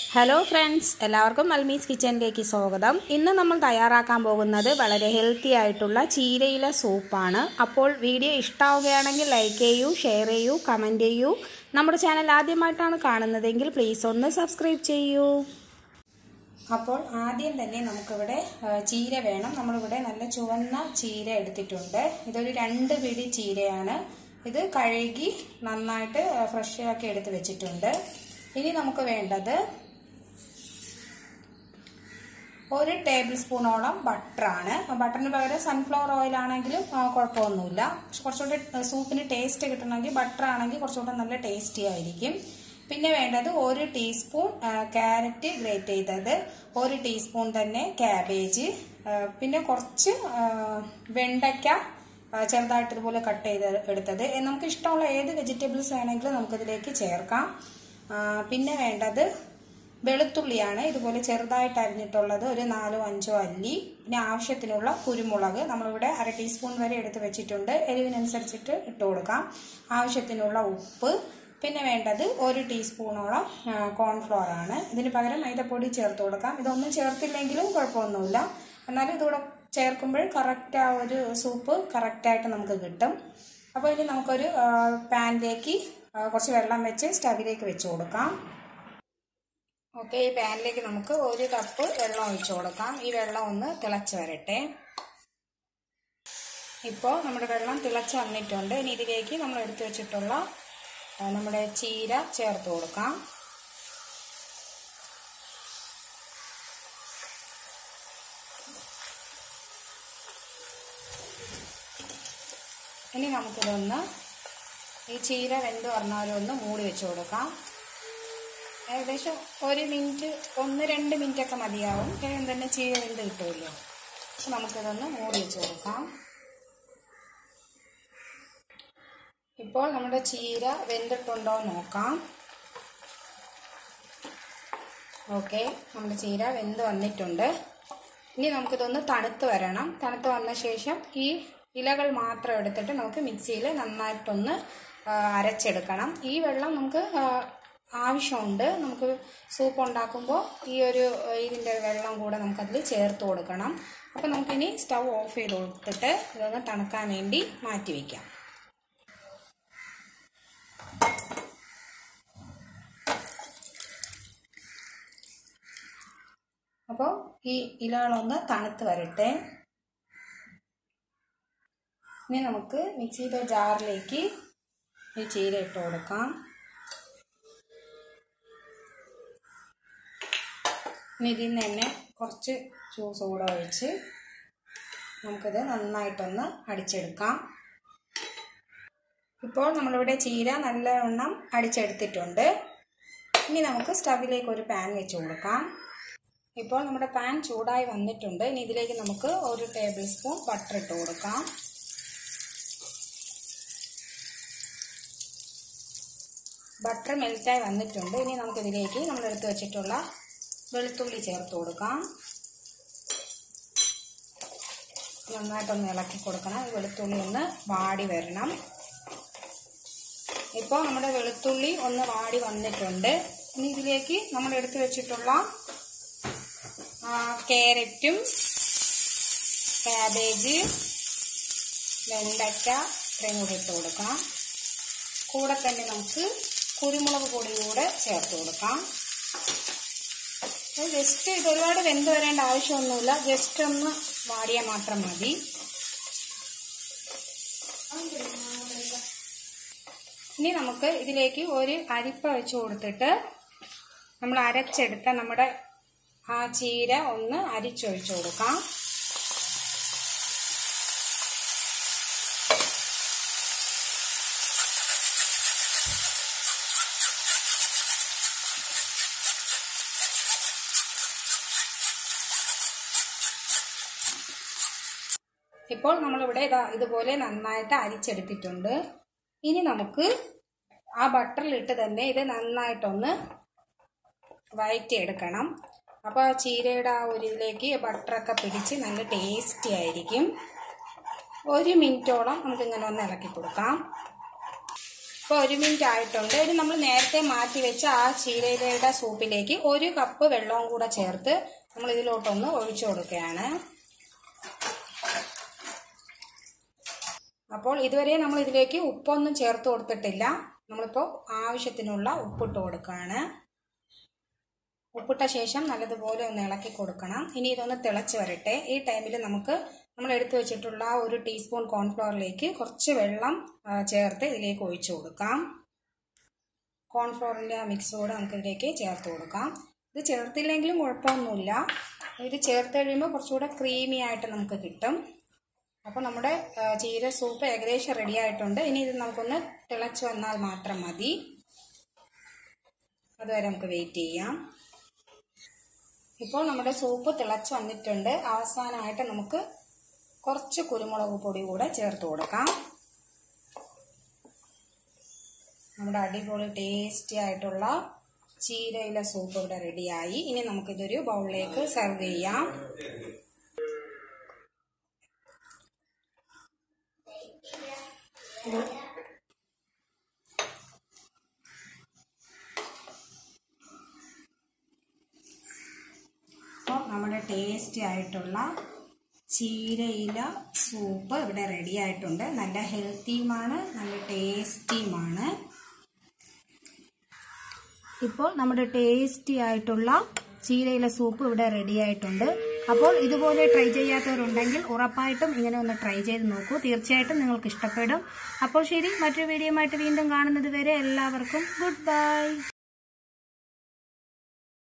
hello friends എല്ലാവർക്കും മൽമീസ് കിച്ചണിലേക്ക് സ്വാഗതം ഇന്ന് നമ്മൾ തയ്യാറാക്കാൻ പോകുന്നത് വളരെ ഹെൽത്തി ആയിട്ടുള്ള ചീരയില സൂപ്പാണ് അപ്പോൾ വീഡിയോ ഇഷ്ടമാവുകയാണെങ്കിൽ ലൈക്ക് ചെയ്യൂ ഷെയർ ചെയ്യൂ കമൻറ്റ് ചെയ്യൂ നമ്മുടെ ചാനൽ ആദ്യമായിട്ടാണ് കാണുന്നതെങ്കിൽ പ്ലീസ് ഒന്ന് സബ്സ്ക്രൈബ് ചെയ്യൂ അപ്പോൾ ആദ്യം തന്നെ നമുക്കിവിടെ ആ, ചീര വേണം നമ്മളിവിടെ നല്ല ചുവന്ന ചീര എടുത്തിട്ടുണ്ട് ഇതൊരു രണ്ട് പിടി ചീരയാണ് ഇത് കഴുകി നന്നായിട്ട് ഫ്രഷ് ആക്കി എടുത്ത് വെച്ചിട്ടുണ്ട് ഇനി നമുക്ക് വേണ്ടത് ഒരു ടേബിൾ സ്പൂണോളം ബട്ടറാണ് ബട്ടറിന് പകരം സൺഫ്ലവർ ഓയിൽ ആണെങ്കിലും ആ, കുഴപ്പമൊന്നുമില്ല പക്ഷെ കുറച്ചുകൂടി സൂപ്പിന് ടേസ്റ്റ് കിട്ടണമെങ്കിൽ ബട്ടർ ആണെങ്കിൽ കുറച്ചുകൂടെ നല്ല ടേസ്റ്റി ആയിരിക്കും പിന്നെ വേണ്ടത് ഒരു ടീസ്പൂൺ ക്യാരറ്റ് ഗ്രേറ്റ് ചെയ്തത് ഒരു ടീസ്പൂൺ തന്നെ ക്യാബേജ് ആ, പിന്നെ കുറച്ച് ആ, വെണ്ടയ്ക്ക ആ, ചെറുതായിട്ട് ഇതുപോലെ കട്ട് ചെയ്ത് എടുത്തത് ഏ, നമുക്ക് ഇഷ്ടമുള്ള ഏത് വെജിറ്റബിൾസ് വേണമെങ്കിലും നമുക്കിതിലേക്ക് ചേർക്കാം ആ, പിന്നെ വേണ്ടത് വെളുത്തുള്ളിയാണ് ഇതുപോലെ ചെറുതായിട്ട് അരിഞ്ഞിട്ടുള്ളത് ഒരു നാലോ അഞ്ചോ അല്ലി പിന്നെ ആവശ്യത്തിനുള്ള കുരുമുളക് നമ്മളിവിടെ അര ടീസ്പൂൺ വരെ എടുത്ത് വെച്ചിട്ടുണ്ട് എരിവിനനുസരിച്ചിട്ട് ഇട്ട് കൊടുക്കാം ആവശ്യത്തിനുള്ള ഉപ്പ് പിന്നെ വേണ്ടത് ഒരു ടീസ്പൂണോളം കോൺഫ്ലോർ ആണ് ഇതിന് പകരം മൈദപ്പൊടി ചേർത്ത് കൊടുക്കാം ഇതൊന്നും ചേർത്തില്ലെങ്കിലും കുഴപ്പമൊന്നുമില്ല എന്നാലും ഇതുകൂടെ ചേർക്കുമ്പോൾ കറക്റ്റ് ആ ഒരു സൂപ്പ് കറക്റ്റായിട്ട് നമുക്ക് കിട്ടും അപ്പോൾ ഇനി നമുക്കൊരു ആ, പാനിലേക്ക് ആ, കുറച്ച് വെള്ളം വെച്ച് സ്റ്റവിലേക്ക് വെച്ച് കൊടുക്കാം ഓക്കെ ഈ പാനിലേക്ക് നമുക്ക് ഒരു കപ്പ് വെള്ളം ഒഴിച്ചു കൊടുക്കാം ഈ വെള്ളം ഒന്ന് തിളച്ച് വരട്ടെ ഇപ്പോൾ നമ്മുടെ വെള്ളം തിളച്ച് വന്നിട്ടുണ്ട് ഇനി ഇതിലേക്ക് നമ്മൾ എടുത്തു വെച്ചിട്ടുള്ള ആ, നമ്മുടെ ചീര ചേർത്ത് കൊടുക്കാം ഇനി നമുക്കിതൊന്ന് ഈ ചീര വെന്ത് പറഞ്ഞാലും ഒന്ന് മൂടി വെച്ച് കൊടുക്കാം ഏകദേശം ഒരു മിനിറ്റ് ഒന്ന് രണ്ട് മിനിറ്റ് ഒക്കെ മതിയാവും വേഗം തന്നെ ചീര വെന്ത് കിട്ടുമല്ലോ അപ്പോൾ നമുക്കിതൊന്ന് മൂടി വെച്ച് കൊടുക്കാം ഇപ്പോൾ നമ്മുടെ ചീര വെന്തിട്ടുണ്ടോ എന്ന് നോക്കാം ഓക്കെ നമ്മുടെ ചീര വെന്ത് വന്നിട്ടുണ്ട് ഇനി നമുക്കിതൊന്ന് തണുത്ത് വരണം തണുത്ത് വന്ന ശേഷം ഈ ഇലകൾ മാത്രം എടുത്തിട്ട് നമുക്ക് മിക്സിയിൽ നന്നായിട്ടൊന്ന് ആ, അരച്ചെടുക്കണം ഈ വെള്ളം നമുക്ക് ആ, ആവശ്യമുണ്ട് നമുക്ക് സൂപ്പ് ഉണ്ടാക്കുമ്പോൾ ഈ ഒരു ആ, ഇതിൻ്റെ വെള്ളം കൂടെ നമുക്കതിൽ ചേർത്ത് കൊടുക്കണം അപ്പോൾ നമുക്കിനി സ്റ്റൗ ഓഫ് ചെയ്ത് കൊടുത്തിട്ട് ഇതൊന്ന് തണുക്കാൻ വേണ്ടി മാറ്റി വയ്ക്കാം അപ്പോൾ ഈ ഇലകളൊന്ന് തണുത്ത് വരട്ടെ ഇനി നമുക്ക് മിക്സിയുടെ ജാറിലേക്ക് ഈ ചീര ഇട്ട് കൊടുക്കാം ഇനി ഇതിൽ നിന്ന് തന്നെ കുറച്ച് ജ്യൂസ് കൂടെ ഒഴിച്ച് നമുക്കിത് നന്നായിട്ടൊന്ന് അടിച്ചെടുക്കാം ഇപ്പോൾ നമ്മളിവിടെ ചീര നല്ലവണ്ണം അടിച്ചെടുത്തിട്ടുണ്ട് ഇനി നമുക്ക് സ്റ്റവിലേക്ക് ഒരു പാൻ വെച്ച് കൊടുക്കാം ഇപ്പോൾ നമ്മുടെ പാൻ ചൂടായി വന്നിട്ടുണ്ട് ഇനി ഇതിലേക്ക് നമുക്ക് ഒരു ടേബിൾ സ്പൂൺ ബട്ടർ ഇട്ട് കൊടുക്കാം ബട്ടർ മെൽറ്റായി വന്നിട്ടുണ്ട് ഇനി നമുക്കിതിലേക്ക് നമ്മൾ എടുത്ത് വെച്ചിട്ടുള്ള വെളുത്തുള്ളി ചേർത്ത് കൊടുക്കാം നന്നായിട്ടൊന്ന് ഇളക്കി കൊടുക്കണം ഈ വെളുത്തുള്ളി ഒന്ന് വാടി വരണം ഇപ്പോൾ നമ്മുടെ വെളുത്തുള്ളി ഒന്ന് വാടി വന്നിട്ടുണ്ട് ഇനി ഇതിലേക്ക് നമ്മൾ എടുത്തു വെച്ചിട്ടുള്ള ആ, ക്യാരറ്റും ക്യാബേജ് വെണ്ടയ്ക്ക ഇത്രയും കൂടി ഇട്ട് കൊടുക്കാം കൂടെ തന്നെ നമുക്ക് കുരുമുളക് പൊടി കൂടെ ചേർത്ത് കൊടുക്കാം ജസ്റ്റ് ഇത് ഒരുപാട് വെന്ത് വരേണ്ട ആവശ്യമൊന്നുമില്ല ജസ്റ്റ് ഒന്ന് വാടിയാൽ മാത്രം മതി ഇനി നമുക്ക് ഇതിലേക്ക് ഒരു അരിപ്പ വെച്ച് കൊടുത്തിട്ട് നമ്മൾ അരച്ചെടുത്ത നമ്മുടെ ആ ചീര ഒന്ന് അരിച്ചൊഴിച്ചു കൊടുക്കാം ഇപ്പോൾ നമ്മളിവിടെ ഇതാ ഇതുപോലെ നന്നായിട്ട് അരിച്ചെടുത്തിട്ടുണ്ട് ഇനി നമുക്ക് ആ ബട്ടറിലിട്ട് തന്നെ ഇത് നന്നായിട്ടൊന്ന് വഴറ്റിയെടുക്കണം അപ്പോൾ ആ ചീരയുടെ ആ ഒരു ഇതിലേക്ക് ബട്ടറൊക്കെ പിടിച്ച് നല്ല ടേസ്റ്റി ആയിരിക്കും ഒരു മിനിറ്റോളം നമുക്കിങ്ങനെ ഒന്ന് ഇളക്കി കൊടുക്കാം ഇപ്പോൾ ഒരു മിനിറ്റ് ആയിട്ടുണ്ട് ഇനി നമ്മൾ നേരത്തെ മാറ്റി വെച്ച ആ ചീരയിലയുടെ സൂപ്പിലേക്ക് ഒരു കപ്പ് വെള്ളവും കൂടെ ചേർത്ത് നമ്മൾ ഇതിലോട്ടൊന്ന് ഒഴിച്ചു കൊടുക്കുകയാണ് അപ്പോൾ ഇതുവരെ നമ്മൾ ഇതിലേക്ക് ഉപ്പൊന്നും ചേർത്ത് കൊടുത്തിട്ടില്ല നമ്മളിപ്പോൾ ആവശ്യത്തിനുള്ള ഉപ്പിട്ട് കൊടുക്കുകയാണ് ഉപ്പിട്ട ശേഷം നല്ലതുപോലെ ഒന്ന് ഇളക്കി കൊടുക്കണം ഇനി ഇതൊന്ന് തിളച്ച് വരട്ടെ ഈ ടൈമിൽ നമുക്ക് നമ്മൾ എടുത്തു വെച്ചിട്ടുള്ള ഒരു ടീസ്പൂൺ കോൺഫ്ലവറിലേക്ക് കുറച്ച് വെള്ളം ആ, ചേർത്ത് ഇതിലേക്ക് ഒഴിച്ചു കൊടുക്കാം കോൺഫ്ലവറിൻ്റെ ആ മിക്സ് കൂടെ നമുക്ക് ഇതിലേക്ക് ചേർത്ത് കൊടുക്കാം ഇത് ചേർത്തില്ലെങ്കിലും കുഴപ്പമൊന്നുമില്ല ഇത് ചേർത്ത് കഴിയുമ്പോൾ കുറച്ചുകൂടെ ക്രീമി ആയിട്ട് നമുക്ക് കിട്ടും അപ്പോൾ നമ്മുടെ ആ, ചീര സൂപ്പ് ഏകദേശം റെഡി ആയിട്ടുണ്ട് ഇനി ഇത് നമുക്കൊന്ന് തിളച്ച് വന്നാൽ മാത്രം മതി അതുവരെ നമുക്ക് വെയിറ്റ് ചെയ്യാം ഇപ്പോൾ നമ്മുടെ സൂപ്പ് തിളച്ച് വന്നിട്ടുണ്ട് അവസാനമായിട്ട് നമുക്ക് കുറച്ച് കുരുമുളക് പൊടി കൂടെ ചേർത്ത് കൊടുക്കാം നമ്മുടെ അടിപൊളി ടേസ്റ്റി ആയിട്ടുള്ള ചീരയില സൂപ്പ് ഇവിടെ റെഡിയായി ഇനി നമുക്കിതൊരു ബൗളിലേക്ക് സെർവ് ചെയ്യാം അപ്പോൾ നമ്മുടെ ടേസ്റ്റി ആയിട്ടുള്ള ചീരയില സൂപ്പ് ഇവിടെ റെഡി ആയിട്ടുണ്ട് നല്ല ഹെൽത്തിയുമാണ് നല്ല ടേസ്റ്റിയുമാണ് ഇപ്പോൾ നമ്മുടെ ടേസ്റ്റി ആയിട്ടുള്ള ചീരയില സൂപ്പ് ഇവിടെ റെഡി ആയിട്ടുണ്ട് അപ്പോൾ ഇതുപോലെ ട്രൈ ചെയ്യാത്തവരുണ്ടെങ്കിൽ ഉറപ്പായിട്ടും ഇങ്ങനെ ഒന്ന് ട്രൈ ചെയ്ത് നോക്കൂ തീർച്ചയായിട്ടും നിങ്ങൾക്ക് ഇഷ്ടപ്പെടും അപ്പോൾ ശരി മറ്റൊരു വീഡിയോ ആയിട്ട് വീണ്ടും കാണുന്നത് വരെ എല്ലാവർക്കും ഗുഡ് ബൈ